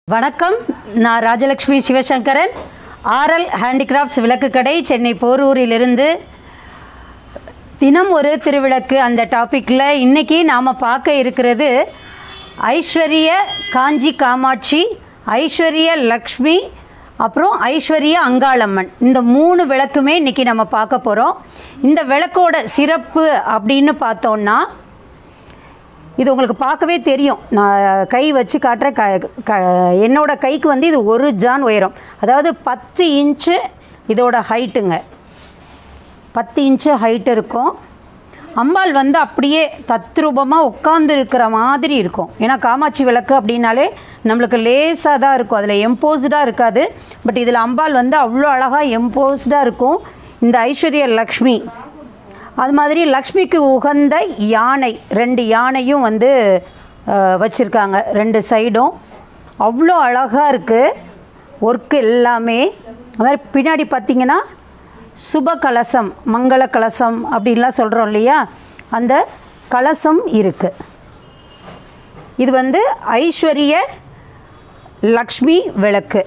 வணக்கம் நான் Rajalakshmi Sivasankaran RL handicrafts விளக்கு கடை சென்னை போரூரிலிருந்து தினம் ஒரு திருவிளக்கு அந்த டாப்பிக்கில் இன்றைக்கி நாம் பார்க்க இருக்கிறது ஐஸ்வர்ய காஞ்சி காமாட்சி ஐஸ்வர்ய லக்ஷ்மி அப்புறம் ஐஸ்வர்ய அங்காளம்மன் இந்த மூணு விளக்குமே இன்றைக்கி நம்ம பார்க்க போகிறோம் இந்த விளக்கோட சிறப்பு அப்படின்னு பார்த்தோன்னா இது உங்களுக்கு பார்க்கவே தெரியும் நான் கை வச்சு காட்டுறேன் க க என்னோட கைக்கு வந்து இது ஒரு ஜான் உயரம் அதாவது பத்து இன்ச்சு இதோட ஹைட்டுங்க பத்து இன்ச்சு ஹைட் இருக்கும் அம்பாள் வந்து அப்படியே தத்ரூபமாக உட்காந்து இருக்கிற மாதிரி இருக்கும் ஏன்னா காமாட்சி விளக்கு அப்படின்னாலே நம்மளுக்கு லேசாக தான் இருக்கும் அதில் எம்போஸ்டாக இருக்காது பட் இதில் அம்பாள் வந்து அவ்வளோ அழகாக எம்போஸ்டாக இருக்கும் இந்த ஐஸ்வர்ய லக்ஷ்மி அது மாதிரி லக்ஷ்மிக்கு உகந்த யானை ரெண்டு யானையும் வந்து வச்சுருக்காங்க ரெண்டு சைடும் அவ்வளோ அழகாக இருக்குது ஒர்க்கு எல்லாமே அது மாதிரி பின்னாடி பார்த்தீங்கன்னா சுப கலசம் மங்கள கலசம் அப்படின்லாம் சொல்கிறோம் இல்லையா அந்த கலசம் இருக்குது இது வந்து ஐஸ்வர்ய லக்ஷ்மி விளக்கு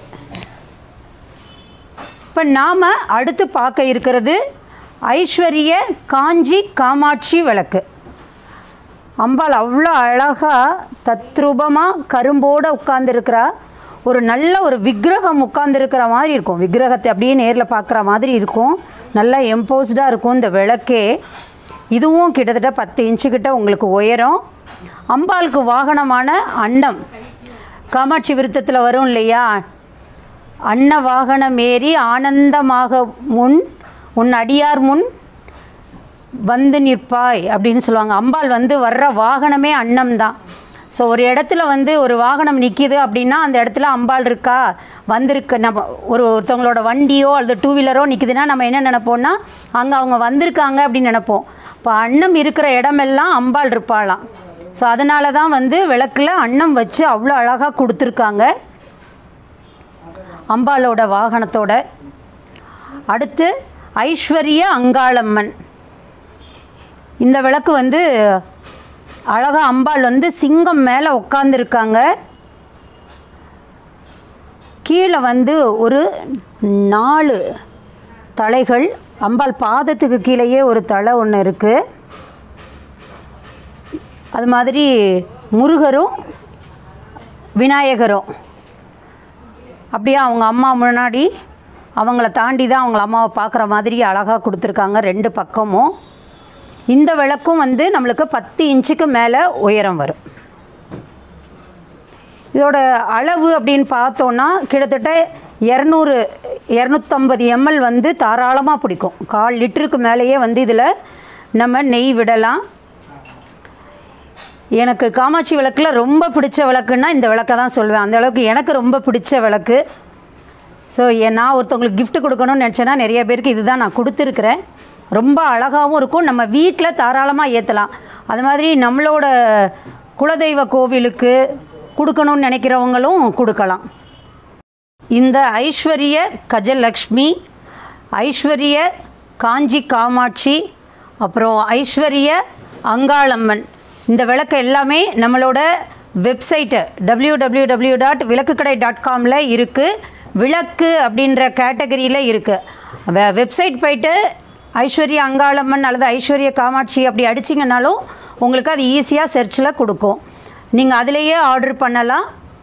இப்போ நாம் அடுத்து பார்க்க இருக்கிறது ஐஸ்வர்ய காஞ்சி காமாட்சி விளக்கு அம்பாள் அவ்வளோ அழகாக தத்ரூபமாக கரும்போடு உட்காந்துருக்கிறா ஒரு நல்ல ஒரு விக்கிரகம் உட்காந்துருக்கிற மாதிரி இருக்கும் விக்கிரகத்தை அப்படியே நேரில் பார்க்குற மாதிரி இருக்கும் நல்லா எம்போஸ்டாக இருக்கும் இந்த விளக்கே இதுவும் கிட்டத்தட்ட பத்து இன்ச்சு கிட்ட உங்களுக்கு உயரம் அம்பாளுக்கு வாகனமான அன்னம் காமாட்சி விருத்தத்தில் வரும் இல்லையா அன்ன வாகனம் ஏறி ஆனந்தமாக முன் உன் அடியார் முன் வந்து நிற்பாய் அப்படின்னு சொல்லுவாங்க அம்பாள் வந்து வர்ற வாகனமே அன்னம் தான் ஸோ ஒரு இடத்துல வந்து ஒரு வாகனம் நிற்கிது அப்படின்னா அந்த இடத்துல அம்பாள் இருக்கா வந்திருக்கு நம்ம ஒரு ஒருத்தவங்களோட வண்டியோ அல்லது டூ வீலரோ நிற்கிதுன்னா நம்ம என்ன நினைப்போம்னா அங்கே அவங்க வந்திருக்காங்க அப்படின்னு நினைப்போம் இப்போ அன்னம் இருக்கிற இடமெல்லாம் அம்பாள் இருப்பாளாம் ஸோ அதனால தான் வந்து விளக்கில் அன்னம் வச்சு அவ்வளோ அழகாக கொடுத்துருக்காங்க அம்பாளோட வாகனத்தோட அடுத்து ஐஸ்வர்ய அங்காளம்மன் இந்த விளக்கு வந்து அழகா அம்பாள் வந்து சிங்கம் மேலே உட்காந்துருக்காங்க கீழே வந்து ஒரு நாலு தலைகள் அம்பாள் பாதத்துக்கு கீழேயே ஒரு தலை ஒன்று இருக்குது அது மாதிரி முருகரும் விநாயகரும் அப்படியே அவங்க அம்மா முன்னாடி அவங்கள தாண்டி தான் அவங்கள அம்மாவை பார்க்குற மாதிரி அழகாக கொடுத்துருக்காங்க ரெண்டு பக்கமும் இந்த விளக்கும் வந்து நம்மளுக்கு பத்து இன்ச்சுக்கு மேலே உயரம் வரும் இதோட அளவு அப்படின்னு பார்த்தோன்னா கிட்டத்தட்ட இரநூறு இரநூத்தம்பது எம்எல் வந்து தாராளமாக பிடிக்கும் கால் லிட்டருக்கு மேலேயே வந்து இதில் நம்ம நெய் விடலாம் எனக்கு காமாட்சி விளக்கில் ரொம்ப பிடிச்ச விளக்குன்னா இந்த விளக்கை தான் சொல்லுவேன் அந்த அளவுக்கு எனக்கு ரொம்ப பிடிச்ச விளக்கு ஸோ நான் ஒருத்தவங்களுக்கு gift கொடுக்கணும்னு நினச்சேன்னா நிறைய பேருக்கு இதுதான் நான் கொடுத்துருக்குறேன் ரொம்ப அழகாகவும் இருக்கும் நம்ம வீட்டில் தாராளமாக ஏற்றலாம் அது மாதிரி நம்மளோட குலதெய்வ கோவிலுக்கு கொடுக்கணும்னு நினைக்கிறவங்களும் கொடுக்கலாம் இந்த ஐஸ்வர்ய கஜலக்ஷ்மி ஐஸ்வர்ய காஞ்சி காமாட்சி அப்புறம் ஐஸ்வர்ய அங்காளம்மன் இந்த விளக்கு எல்லாமே நம்மளோட website W W W dot விளக்குக்கடை டாட் காமில் இருக்குது விளக்கு அப்படின்ற கேட்டகரியில் இருக்குது வெப்சைட் போயிட்டு ஐஸ்வர்ய அங்காளம்மன் அல்லது ஐஸ்வர்ய காமாட்சி அப்படி அடிச்சிங்கனாலும் உங்களுக்கு அது ஈஸியாக செர்ச்சில் கொடுக்கும் நீங்கள் அதிலேயே ஆர்டர் பண்ணலாம்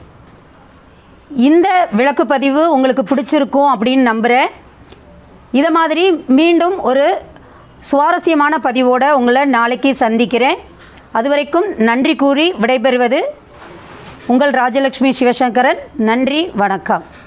இந்த விளக்கு பதிவு உங்களுக்கு பிடிச்சிருக்கும் அப்படின்னு நம்புகிறேன் இதை மாதிரி மீண்டும் ஒரு சுவாரஸ்யமான பதிவோடு உங்களை நாளைக்கு சந்திக்கிறேன் அதுவரைக்கும் நன்றி கூறி விடைபெறுவது உங்கள் ராஜலக்ஷ்மி சிவசங்கரன் நன்றி வணக்கம்